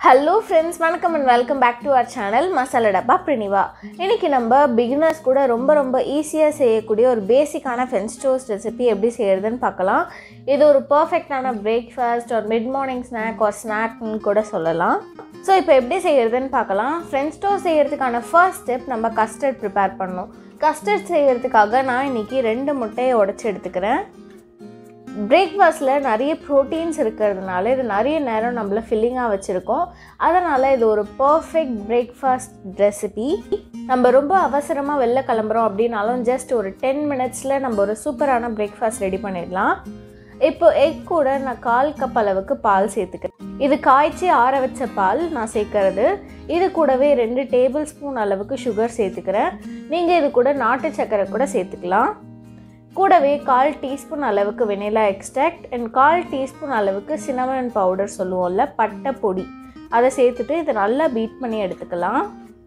Hello friends வணக்கம் and welcome back to our channel masala dabba பிரினிவா இன்னைக்கு நம்ம பிகினர்ஸ் கூட ரொம்ப ரொம்ப ஈஸியாக செய்யக்கூடிய ஒரு பேசிக்கான ஃப்ரெஞ்ச் டோஸ்ட் ரெசிபி எப்படி செய்யறதுன்னு பார்க்கலாம் இது ஒரு பர்ஃபெக்டான பிரேக்ஃபாஸ்ட் ஒரு மிட் மார்னிங் ஸ்நாக் ஒரு ஸ்நாக்னு கூட சொல்லலாம் ஸோ இப்போ எப்படி செய்யறதுன்னு பார்க்கலாம் ஃப்ரெஞ்ச் டோஸ்ட் செய்யறதுக்கான ஃபர்ஸ்ட் ஸ்டெப் நம்ம கஸ்டர்ட் ப்ரிப்பேர் பண்ணணும் கஸ்டர்ட் செய்யறதுக்காக நான் இன்னைக்கு ரெண்டு முட்டையை உடச்சி எடுத்துக்கிறேன் பிரேக்ஃபாஸ்ட்டில் நிறைய ப்ரோட்டீன்ஸ் இருக்கிறதுனால இது நிறைய நேரம் நம்மள ஃபில்லிங்காக வச்சுருக்கோம் அதனால் இது ஒரு பர்ஃபெக்ட் பிரேக்ஃபாஸ்ட் ரெசிபி நம்ம ரொம்ப அவசரமாக வெளில கிளம்புறோம் அப்படின்னாலும் ஜஸ்ட் ஒரு டென் மினிட்ஸில் நம்ம ஒரு சூப்பரான பிரேக்ஃபாஸ்ட் ரெடி பண்ணிடலாம் இப்போ எக் கூட நான் கால் கப் அளவுக்கு பால் சேர்த்துக்கிறேன் இது காய்ச்சி ஆற வச்ச பால் நான் சேர்க்கறது இது கூடவே ரெண்டு டேபிள் ஸ்பூன் அளவுக்கு சுகர் சேர்த்துக்கிறேன் நீங்கள் இது கூட நாட்டு சர்க்கரை கூட சேர்த்துக்கலாம் கூடவே கால் டீஸ்பூன் அளவுக்கு வெனிலா எக்ஸ்ட்ராக்ட் அண்ட் கால் டீஸ்பூன் அளவுக்கு சினமன் பவுடர் சொல்லுவோம்ல பட்டை பொடி அதை சேர்த்துட்டு இதை நல்லா பீட் பண்ணி எடுத்துக்கலாம்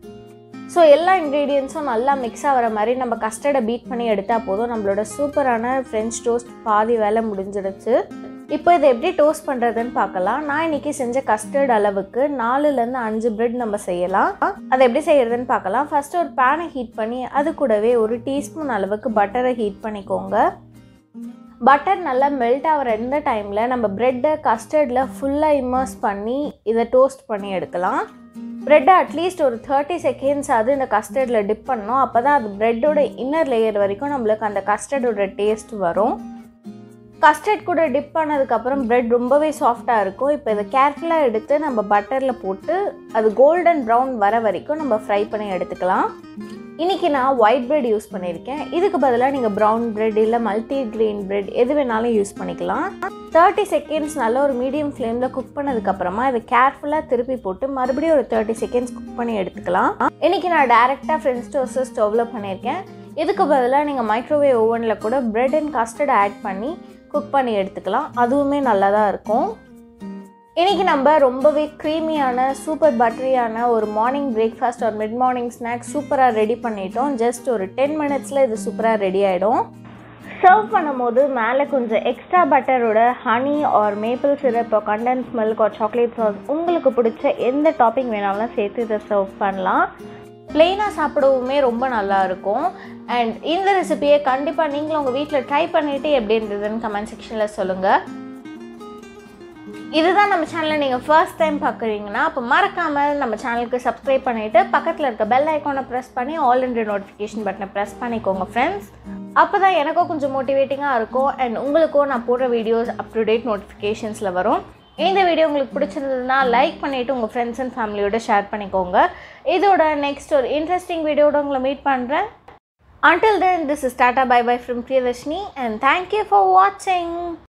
ஸோ எல்லா இன்க்ரீடியன்ஸும் நல்லா மிக்ஸ் ஆகிற மாதிரி நம்ம கஸ்டர்டை பீட் பண்ணி எடுத்தால் போதும் நம்மளோட சூப்பரான ஃப்ரெஞ்ச் டோஸ்ட் பாதி வேலை முடிஞ்சிடுச்சு இப்போ இதை எப்படி டோஸ்ட் பண்ணுறதுன்னு பார்க்கலாம் நான் இன்றைக்கி செஞ்ச கஸ்டர்ட் அளவுக்கு நாலுலேருந்து அஞ்சு பிரெட் நம்ம செய்யலாம் அதை எப்படி செய்கிறதுன்னு பார்க்கலாம் ஃபஸ்ட்டு ஒரு பேனை ஹீட் பண்ணி அது கூடவே ஒரு டீஸ்பூன் அளவுக்கு பட்டரை ஹீட் பண்ணிக்கோங்க பட்டர் நல்லா மெல்ட் ஆகிற எந்த டைமில் நம்ம ப்ரெட்டை கஸ்டர்டில் ஃபுல்லாக இம்மர்ஸ் பண்ணி இதை டோஸ்ட் பண்ணி எடுக்கலாம் ப்ரெட்டை அட்லீஸ்ட் ஒரு தேர்ட்டி செகண்ட்ஸ் அது இந்த கஸ்டர்டில் டிப் பண்ணணும் அப்போ தான் அது ப்ரெட்டோட இன்னர் லேயர் வரைக்கும் நம்மளுக்கு அந்த கஸ்டர்டோட டேஸ்ட் வரும் கஸ்டர்ட் கூட டிப் பண்ணதுக்கப்புறம் ப்ரெட் ரொம்பவே சாஃப்டாக இருக்கும் இப்போ இதை கேர்ஃபுல்லாக எடுத்து நம்ம பட்டரில் போட்டு அது கோல்டன் ப்ரௌன் வர வரைக்கும் நம்ம ஃப்ரை பண்ணி எடுத்துக்கலாம் இன்றைக்கி நான் ஒயிட் ப்ரெட் யூஸ் பண்ணியிருக்கேன் இதுக்கு பதிலாக நீங்கள் ப்ரௌன் ப்ரெட் இல்லை மல்டி கிரெயின் ப்ரெட் எது வேணாலும் யூஸ் பண்ணிக்கலாம் தேர்ட்டி செகண்ட்ஸ் நல்ல ஒரு மீடியம் ஃப்ளேமில் குக் பண்ணதுக்கப்புறமா இதை கேர்ஃபுல்லாக திருப்பி போட்டு மறுபடியும் ஒரு தேர்ட்டி செகண்ட்ஸ் குக் பண்ணி எடுத்துக்கலாம் இன்றைக்கி நான் டேரெக்டாக ஃப்ரெண்ட்ஸ் டோஸ்ட்டு ஸ்டவ்வில் பண்ணியிருக்கேன் இதுக்கு பதிலாக நீங்கள் மைக்ரோவேவ் ஓவனில் கூட ப்ரெட் அண்ட் கஸ்டர்ட் ஆட் பண்ணி குக் பண்ணி எடுத்துக்கலாம் அதுவுமே நல்லா தான் இருக்கும் இன்றைக்கி நம்ம ரொம்பவே க்ரீமியான சூப்பர் பட்டரியான ஒரு மார்னிங் பிரேக்ஃபாஸ்ட் ஒரு மிட் மார்னிங் ஸ்நாக்ஸ் சூப்பராக ரெடி பண்ணிட்டோம் ஜஸ்ட் ஒரு டென் மினிட்ஸில் இது சூப்பராக ரெடி ஆகிடும் சர்வ் பண்ணும்போது மேலே கொஞ்சம் எக்ஸ்ட்ரா பட்டரோட honey or maple syrup condensed milk or chocolate sauce உங்களுக்கு பிடிச்ச எந்த டாப்பிங் வேணாலும் சேர்த்து இதை சர்வ் பண்ணலாம் பிளெயினாக சாப்பிடவுமே ரொம்ப நல்லா இருக்கும் அண்ட் இந்த ரெசிபியை கண்டிப்பாக நீங்களும் உங்கள் வீட்டில் ட்ரை பண்ணிவிட்டு எப்படி இருந்ததுன்னு கமெண்ட் செக்ஷனில் சொல்லுங்கள் இதுதான் நம்ம சேனலை நீங்கள் ஃபர்ஸ்ட் டைம் பார்க்குறீங்கன்னா அப்போ மறக்காமல் நம்ம சேனலுக்கு சப்ஸ்கிரைப் பண்ணிவிட்டு பக்கத்தில் இருக்க பெல் ஐக்கானை ப்ரெஸ் பண்ணி ஆல் இண்டியா நோட்டிஃபிகேஷன் பட்டனை ப்ரெஸ் பண்ணிக்கோங்க ஃப்ரெண்ட்ஸ் அப்போ தான் எனக்கும் கொஞ்சம் மோட்டிவேட்டிங்காக இருக்கும் அண்ட் உங்களுக்கும் நான் போடுற வீடியோஸ் அப் டு டேட் நோட்டிஃபிகேஷன்ஸில் வரும் இந்த வீடியோ உங்களுக்கு பிடிச்சிருந்ததுன்னா லைக் பண்ணிவிட்டு உங்கள் ஃப்ரெண்ட்ஸ் அண்ட் ஃபேமிலியோட ஷேர் பண்ணிக்கோங்க இதோட நெக்ஸ்ட் ஒரு இன்ட்ரெஸ்டிங் வீடியோட உங்களை மீட் பண்ணுறேன் Until then, this is Tata Bye Bye from Priyadashni and thank you for watching.